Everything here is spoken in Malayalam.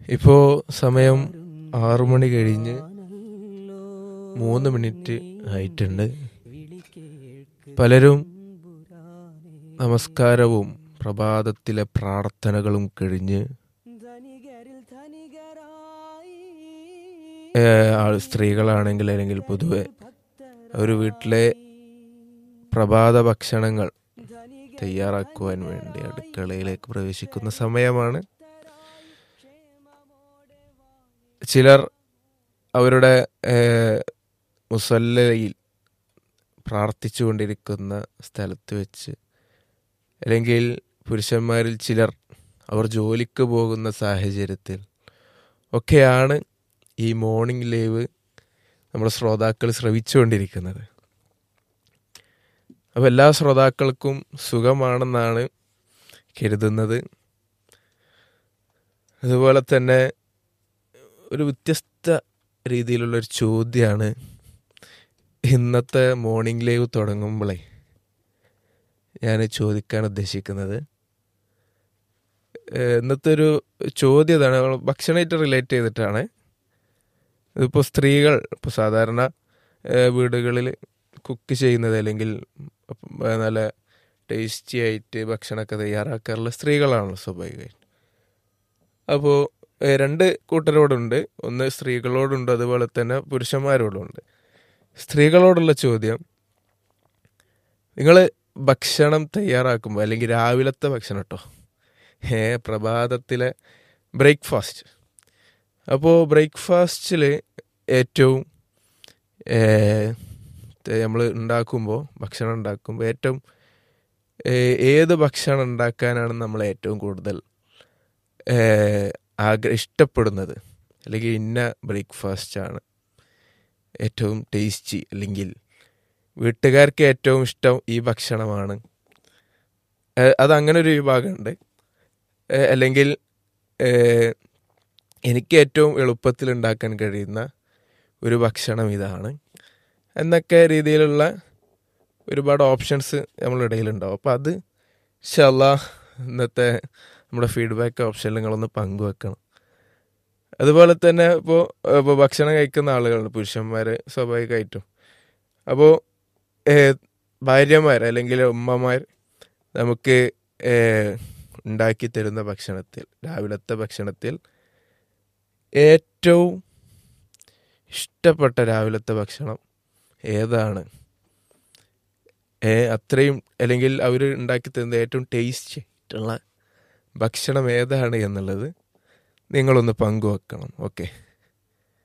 ഇപ്പോൾ സമയം ആറു മണി കഴിഞ്ഞ് മൂന്ന് മിനിറ്റ് ആയിട്ടുണ്ട് പലരും നമസ്കാരവും പ്രഭാതത്തിലെ പ്രാർത്ഥനകളും കഴിഞ്ഞ് ഏഹ്, ആൾ- സ്ത്രീകളാണെങ്കിൽ അല്ലെങ്കിൽ പൊതുവെ ഒരു വീട്ടിലെ പ്രഭാത ഭക്ഷണങ്ങൾ തയ്യാറാക്കുവാൻ വേണ്ടി അടുക്കളയിലേക്ക് പ്രവേശിക്കുന്ന സമയമാണ് ചിലർ അവരുടെ ഏഹ്, മുസല്ലയിൽ പ്രാർത്ഥിച്ചുകൊണ്ടിരിക്കുന്ന സ്ഥലത്ത് വെച്ച് അല്ലെങ്കിൽ പുരുഷന്മാരിൽ ചിലർ അവർ ജോലിക്ക് പോകുന്ന സാഹചര്യത്തിൽ ഒക്കെയാണ് ഈ മോർണിംഗ് ലൈവ് നമ്മുടെ ശ്രോതാക്കൾ ശ്രവിച്ചുകൊണ്ടിരിക്കുന്നത് അപ്പോൾ എല്ലാ ശ്രോതാക്കൾക്കും സുഖമാണെന്നാണ് കരുതുന്നത് അതുപോലെ തന്നെ ഒരു വ്യത്യസ്ത രീതിയിലുള്ള ഒരു ചോദ്യമാണ് ഇന്നത്തെ മോർണിംഗ് ലൈവ് തുടങ്ങുമ്പോഴേ ഞാൻ ചോദിക്കാൻ ഉദ്ദേശിക്കുന്നത് ഏഹ് ഇന്നത്തെ ഒരു ചോദ്യം ഇതാണ് നമ്മൾ ഭക്ഷണമായിട്ട് റിലേറ്റ് ചെയ്തിട്ടാണ് ഇതിപ്പോൾ സ്ത്രീകൾ ഇപ്പോൾ സാധാരണ ഏഹ് വീടുകളിൽ കുക്ക് ചെയ്യുന്നത് അല്ലെങ്കിൽ ഏഹ് നല്ല ടേസ്റ്റി ആയിട്ട് ഭക്ഷണമൊക്കെ തയ്യാറാക്കാറുള്ള സ്ത്രീകളാണല്ലോ സ്വാഭാവികമായിട്ട് അപ്പോൾ രണ്ട് കൂട്ടരോടുണ്ട് ഒന്ന് സ്ത്രീകളോടുണ്ട് അതുപോലെ തന്നെ പുരുഷന്മാരോടുണ്ട് സ്ത്രീകളോടുള്ള ചോദ്യം നിങ്ങൾ ഭക്ഷണം തയ്യാറാക്കുമ്പോൾ അല്ലെങ്കിൽ രാവിലത്തെ ഭക്ഷണം കേട്ടോ ഏ പ്രഭാതത്തിലെ ബ്രേക്ക്ഫാസ്റ്റ് അപ്പോൾ ബ്രേക്ക്ഫാസ്റ്റിൽ ഏറ്റവും നമ്മൾ ഉണ്ടാക്കുമ്പോൾ ഭക്ഷണം ഉണ്ടാക്കുമ്പോൾ ഏറ്റവും ഏ, ഏത് ഭക്ഷണം ഉണ്ടാക്കാനാണ് നമ്മൾ ഏറ്റവും കൂടുതൽ ഏ, ആഗ്ര ഇഷ്ടപ്പെടുന്നത് അല്ലെങ്കിൽ ഇന്ന ബ്രേക്ക്ഫാസ്റ്റ് ആണ് ഏറ്റവും ടേസ്റ്റി അല്ലെങ്കിൽ വീട്ടുകാർക്ക് ഏറ്റവും ഇഷ്ടം ഈ ഭക്ഷണമാണ് ഏ, അതങ്ങനെ ഒരു വിഭാഗമുണ്ട് ഏ, അല്ലെങ്കിൽ ഏ, എനിക്ക് ഏറ്റവും എളുപ്പത്തിൽ ഉണ്ടാക്കാൻ കഴിയുന്ന ഒരു ഭക്ഷണം ഇതാണ് എന്നൊക്കെ രീതിയിലുള്ള ഒരുപാട് ഓപ്ഷൻസ് നമ്മളുടെ ഇടയിലുണ്ടാവും അപ്പോൾ അത് ഷല്ല ഇന്നത്തെ നമ്മുടെ ഫീഡ്ബാക്ക് ഓപ്ഷനിൽ നിങ്ങളൊന്ന് പങ്കുവെക്കണം അതുപോലെ തന്നെ ഇപ്പോൾ ഇപ്പോൾ ഭക്ഷണം കഴിക്കുന്ന ആളുകളുണ്ട് പുരുഷന്മാർ സ്വാഭാവികമായിട്ടും അപ്പോൾ ഭാര്യമാർ അല്ലെങ്കിൽ ഉമ്മമാർ നമുക്ക് ഏഹ്, ഉണ്ടാക്കി തരുന്ന ഭക്ഷണത്തിൽ രാവിലത്തെ ഭക്ഷണത്തിൽ ഏറ്റവും ഇഷ്ടപ്പെട്ട രാവിലത്തെ ഭക്ഷണം ഏതാണ് ഏ അത്രയും അല്ലെങ്കിൽ അവർ ഉണ്ടാക്കി തരുന്ന ഏറ്റവും ടേസ്റ്റി ആയിട്ടുള്ള ഭക്ഷണം ഏതാണ് എന്നുള്ളത് നിങ്ങളൊന്ന് പങ്കുവെക്കണം ഓക്കെ